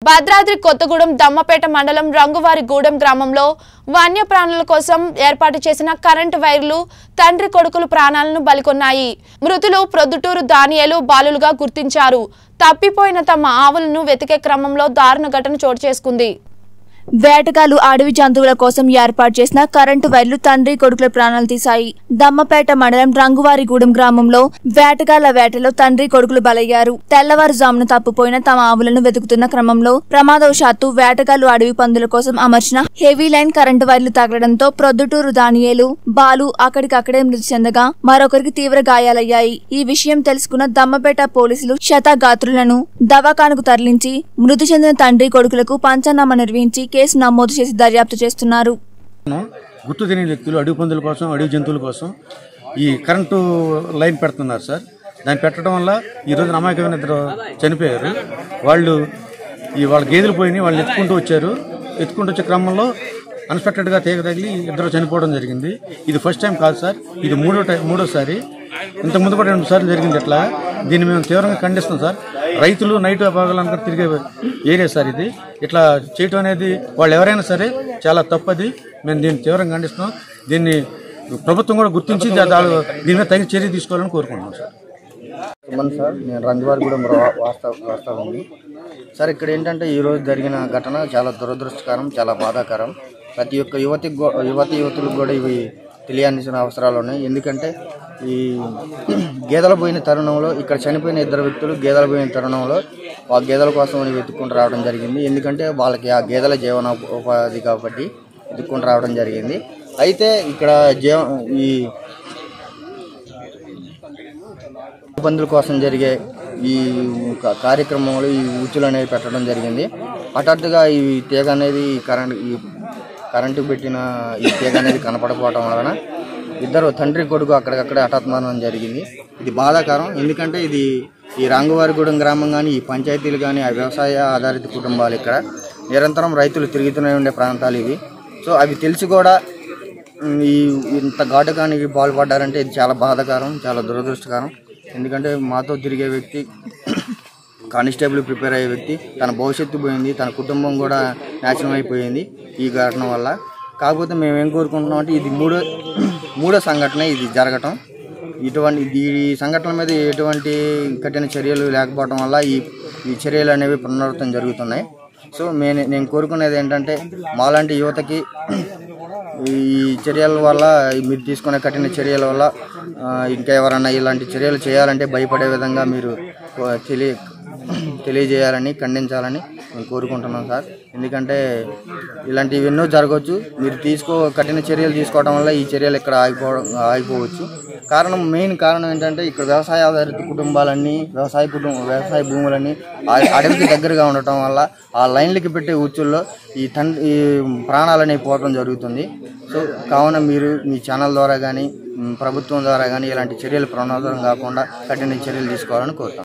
భద్రాద్రి కొత్తగూడెం దమ్మపేట మండలం రంగువారిగూడెం గ్రామంలో వన్యప్రాణుల కోసం ఏర్పాటు చేసిన కరెంటు వైర్లు తండ్రి కొడుకులు ప్రాణాలను బలికొన్నాయి మృతులు ప్రొద్దుటూరు దానియేలు బాలులుగా గుర్తించారు తప్పిపోయిన తమ ఆవులను వెతికే క్రమంలో దారుణ ఘటన చోటు చేసుకుంది వేటగాళ్లు అడవి జంతువుల కోసం ఏర్పాటు చేసిన కరెంటు వైర్లు తండ్రి కొడుకుల ప్రాణాలు తీశాయి దమ్మపేట మండలం రంగువారిగూడెం గ్రామంలో వేటగాళ్ల వేటలో తండ్రి కొడుకులు బలయ్యారు తెల్లవారుజామున తప్పిపోయిన తమ ఆవులను వెతుకుతున్న క్రమంలో ప్రమాదవశాత్తు వేటగాళ్లు అడవి పందుల కోసం అమర్చిన హెవీ లైన్ కరెంటు వైర్లు తగలడంతో ప్రొద్దుటూరు దానియేలు బాలు అక్కడికక్కడే మృతి చెందగా మరొకరికి తీవ్ర గాయాలయ్యాయి ఈ విషయం తెలుసుకున్న దమ్మపేట పోలీసులు శతగాత్రులను దవాఖానకు తరలించి మృతి చెందిన తండ్రి కొడుకులకు పంచనామా నిర్వహించి కేసు నమోదు చేసి దర్యాప్తు చేస్తున్నారు గుర్తు తెలియని వ్యక్తులు అడవి పందుల కోసం అడవి జంతువుల కోసం ఈ కరెంటు లైన్ పెడుతున్నారు సార్ దాన్ని పెట్టడం వల్ల ఈ రోజున అమాయకమైన ఇద్దరు చనిపోయారు వాళ్ళు ఈ వాళ్ళ గేదెలు పోయినాయి వాళ్ళు ఎత్తుకుంటూ వచ్చారు ఎత్తుకుంటూ వచ్చే క్రమంలో అన్ఎక్స్పెక్టెడ్గా తీగ తగిలి ఇద్దరు చనిపోవడం జరిగింది ఇది ఫస్ట్ టైం కాదు సార్ ఇది మూడో టైం మూడోసారి ఇంత ముందు కూడా రెండు సార్లు జరిగింది ఇట్లా దీన్ని మేము తీవ్రంగా ఖండిస్తాం సార్ రైతులు నైట్ పగలనుక తిరిగే ఏరియా సార్ ఇది ఇట్లా చేయటం అనేది వాళ్ళు ఎవరైనా సరే చాలా తప్పది మేము దీన్ని తీవ్రంగా ఖండిస్తున్నాం దీన్ని ప్రభుత్వం కూడా గుర్తించి దా- దా- దీని మీద తగిన చర్య తీసుకోవాలని కోరుకుంటున్నాం సార్ సుమన్ సార్ నేను రంగవారిగూడెం రా- వాస్తవ వాస్తవండి సార్ ఇక్కడ ఏంటంటే ఈ రోజు జరిగిన ఘటన చాలా దురదృష్టకరం చాలా బాధాకరం ప్రతి ఒక్క యువతి గో- యువతి యువతులకు కూడా ఇవి తెలియాల్సిన అవసరాలు ఉన్నాయి ఎందుకంటే ఈ గేదెలు పోయిన తరుణంలో ఇక్కడ చనిపోయిన ఇద్దరు వ్యక్తులు గేదెలు పోయిన తరుణంలో ఆ గేదెల కోసం అని వెతుక్కుంటూ రావడం జరిగింది ఎందుకంటే వాళ్ళకి ఆ గేదెల జీవన ఉపాధి కాబట్టి వెతుక్కుంటూ రావడం జరిగింది అయితే ఇక్కడ జీవ ఈ పందుల కోసం జరిగే ఈ క- కార్యక్రమంలో ఈ ఊచులు అనేవి పెట్టడం జరిగింది హఠాత్తుగా ఈ తీగ అనేది ఈ కరెంట్ ఈ కరెంటు పెట్టిన ఈ తీగ అనేది కనపడకపోవడం వలన ఇద్దరు తండ్రి కొడుకు అక్కడికక్కడే హఠాత్ మరణం జరిగింది ఇది బాధాకరం ఎందుకంటే ఇది ఈ రంగువారిగూడెం గ్రామం కానీ ఈ పంచాయతీలు కానీ ఆ వ్యవసాయ ఆధారిత కుటుంబాలు ఇక్కడ నిరంతరం రైతులు తిరుగుతూనే ఉండే ప్రాంతాలు ఇవి సో అవి తెలిసి కూడా ఉమ్, ఈ ఇంత ఘాటుకానికి పాల్పడ్డారంటే ఇది చాలా బాధాకరం చాలా దురదృష్టకరం ఎందుకంటే మాతో తిరిగే వ్యక్తి కానిస్టేబుల్ ప్రిపేర్ అయ్యే వ్యక్తి తన భవిష్యత్తు పోయింది తన కుటుంబం కూడా నాశనం అయిపోయింది ఈ ఘటన వల్ల కాకపోతే మేము ఏం కోరుకుంటున్నాం అంటే ఇది మూడో మూడో సంఘటన ఇది జరగటం ఇటువంటి ఈ సంఘటన మీద ఎటువంటి కఠిన చర్యలు లేకపోవడం వల్ల ఈ ఈ చర్యలు అనేవి పునరావృతం జరుగుతున్నాయి సో నేను నేను కోరుకునేది ఏంటంటే మాలాంటి యువతకి ఈ చర్యల వల్ల ఈ మీరు తీసుకునే కఠిన చర్యల వల్ల ఆ, ఇంకా ఎవరన్నా ఇలాంటి చర్యలు చేయాలంటే భయపడే విధంగా మీరు ఆ, తెలియ తెలియజేయాలని ఖండించాలని మేము కోరుకుంటున్నాం సార్ ఎందుకంటే ఇలాంటివి ఎన్నో జరగవచ్చు మీరు తీసుకో కఠిన చర్యలు తీసుకోవడం వల్ల ఈ చర్యలు ఇక్కడ ఆగిపోవడం ఆగిపోవచ్చు కారణం మెయిన్ కారణం ఏంటంటే ఇక్కడ వ్యవసాయ ఆధారిత కుటుంబాలన్నీ వ్యవసాయ కుటుంబ వ్యవసాయ భూములన్నీ ఆ- అడవికి దగ్గరగా ఉండటం వల్ల ఆ లైన్లకి పెట్టే ఉచ్చుల్లో ఈ తన్ ఈ ప్రాణాలు అనేవి పోవడం జరుగుతుంది సో కావున మీరు మీ ఛానల్ ద్వారా కానీ ప్రభుత్వం ద్వారా కానీ ఇలాంటి చర్యలు ప్రమాదం కాకుండా కఠిన చర్యలు తీసుకోవాలని కోరుతాం